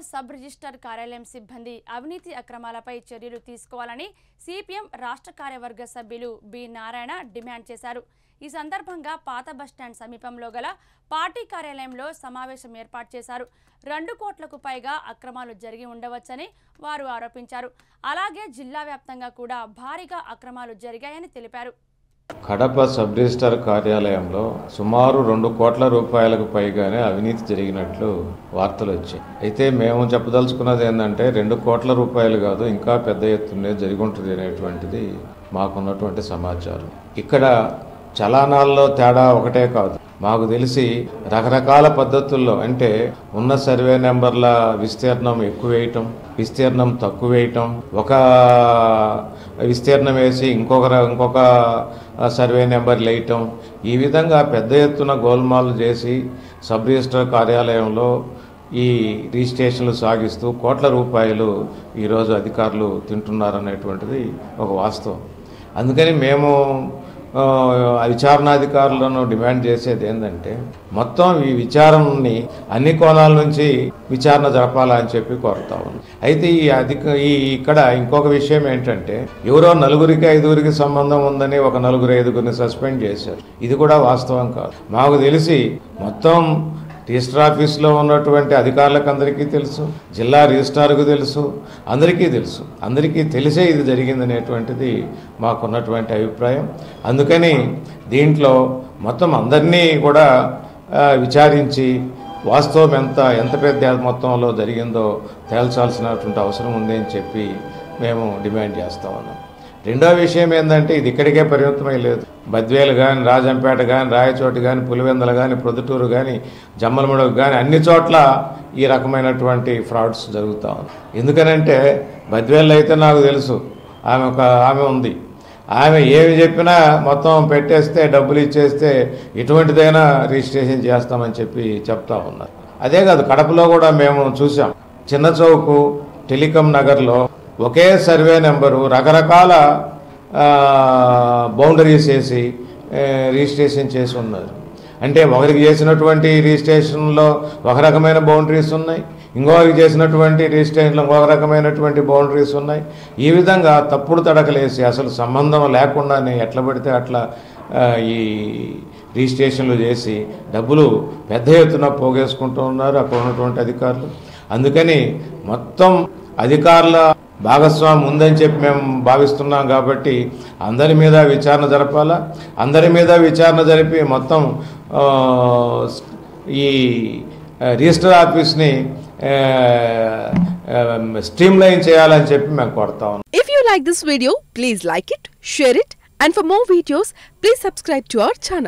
Sub register కార్యాలయం సిబ్బంది అవినీతి అక్రమాలపై చర్యలు తీసుకోవాలని సిపిఎం రాష్ట్ర కార్యవర్గ సభ్యులు బి నారాయణ డిమాండ్ చేశారు ఈ సందర్భంగా పాత బస్టాండ్ సమీపంలో గల పార్టీ కార్యాలయంలో సమావేశం ఏర్పాటు చేశారు రెండు కోట్లకు పైగా అక్రమాలు జరిగి ఉండవచ్చని వారు ఆరోపించారు అలాగే జిల్లా వ్యాప్తంగా కూడా భారీగా అక్రమాలు జరిగాయని తెలిపారు కడప సబ్ రిజిస్టార్ కార్యాలయంలో సుమారు రెండు కోట్ల రూపాయలకు పైగానే అవినీతి జరిగినట్లు వార్తలు వచ్చాయి అయితే మేము చెప్పదలుచుకున్నది ఏంటంటే రెండు కోట్ల రూపాయలు కాదు ఇంకా పెద్ద ఎత్తునే జరిగి ఉంటుంది అనేటువంటిది మాకున్నటువంటి సమాచారం ఇక్కడ చలానాల్లో తేడా ఒకటే కాదు మాకు తెలిసి రకరకాల పద్ధతుల్లో అంటే ఉన్న సర్వే నెంబర్ల విస్తీర్ణం ఎక్కువ వేయటం విస్తీర్ణం తక్కువ వేయటం ఒక విస్తీర్ణం వేసి ఇంకొక ర- ఇంకొక సర్వే నెంబర్ వేయటం ఈ విధంగా పెద్ద ఎత్తున గోల్మాల్ చేసి సబ్ రిజిస్టర్ కార్యాలయంలో ఈ రిజిస్ట్రేషన్లు సాగిస్తూ కోట్ల రూపాయలు ఈరోజు అధికారులు తింటున్నారనేటువంటిది ఒక వాస్తవం అందుకని మేము ఆ, విచారణాధికారులను డిమాండ్ చేసేది ఏంటంటే మొత్తం ఈ విచారణని అన్ని కోణాల నుంచి విచారణ జరపాలా అని చెప్పి కోరుతా ఉన్నాం అయితే ఈ అధిక ఈ ఇక్కడ ఇంకొక విషయం ఏంటంటే ఎవరో నలుగురికి ఐదుగురికి సంబంధం ఉందని ఒక నలుగురు ఐదుగురిని సస్పెండ్ చేశారు ఇది కూడా వాస్తవం కాదు మాకు తెలిసి మొత్తం రిజిస్టర్ ఆఫీస్లో ఉన్నటువంటి అధికారులకు అందరికీ తెలుసు జిల్లా రిజిస్ట్రార్కు తెలుసు అందరికీ తెలుసు అందరికీ తెలిసే ఇది జరిగిందనేటువంటిది మాకున్నటువంటి అభిప్రాయం అందుకని దీంట్లో మొత్తం అందరినీ కూడా ఆ, విచారించి వాస్తవం ఎంత ఎంత పెద్ద మొత్తంలో జరిగిందో తేల్చాల్సినటువంటి అవసరం ఉంది అని చెప్పి మేము డిమాండ్ చేస్తా ఉన్నాం రెండో విషయం ఏంటంటే ఇది ఇక్కడికే పరిమితమై లేదు బద్వేలు కానీ రాజంపేట కానీ రాయచోటి కానీ పులివెందల కానీ ప్రొద్దుటూరు కానీ జమ్మలమడుగు కానీ అన్ని చోట్ల ఈ రకమైనటువంటి ఫ్రాడ్స్ జరుగుతూ ఉంది ఎందుకనంటే బద్వేలు అయితే నాకు తెలుసు ఆమె ఒక ఆమె ఉంది ఆమె ఏమి చెప్పినా మొత్తం పెట్టేస్తే డబ్బులు ఇచ్చేస్తే ఎటువంటిదైనా రిజిస్ట్రేషన్ చేస్తామని చెప్పి చెప్తా ఉన్నారు అదే కాదు కడపలో కూడా మేము చూసాం చిన్న చౌకు టెలికాం నగర్లో ఒకే సర్వే నెంబరు రకరకాల ఆ, బౌండరీస్ వేసి ఆ, రిజిస్ట్రేషన్ చేసి ఉన్నారు అంటే ఒకరికి చేసినటువంటి రిజిస్ట్రేషన్లో ఒక రకమైన బౌండరీస్ ఉన్నాయి ఇంకొకరికి చేసినటువంటి రిజిస్ట్రేషన్లో ఇంకొక రకమైనటువంటి బౌండరీస్ ఉన్నాయి ఈ విధంగా తప్పుడు తడకలేసి అసలు సంబంధం లేకుండానే ఎట్లా పడితే అట్లా ఆ, ఈ రిజిస్ట్రేషన్లు చేసి డబ్బులు పెద్ద ఎత్తున పోగేసుకుంటూ ఉన్నారు అక్కడ ఉన్నటువంటి అధికారులు అందుకని మొత్తం అధికారుల భాగస్వామ్యం ఉందని చెప్పి మేము భావిస్తున్నాం కాబట్టి అందరి మీద విచారణ జరపాలా అందరి మీద విచారణ జరిపి మొత్తం ఆ, ఈ రిజిస్టర్ ఆఫీస్ని స్ట్రీమ్ లైన్ చేయాలని చెప్పి మేము కోరుతా ఉన్నాం If you like this video, please like it, share it, and for more videos, please subscribe to our channel.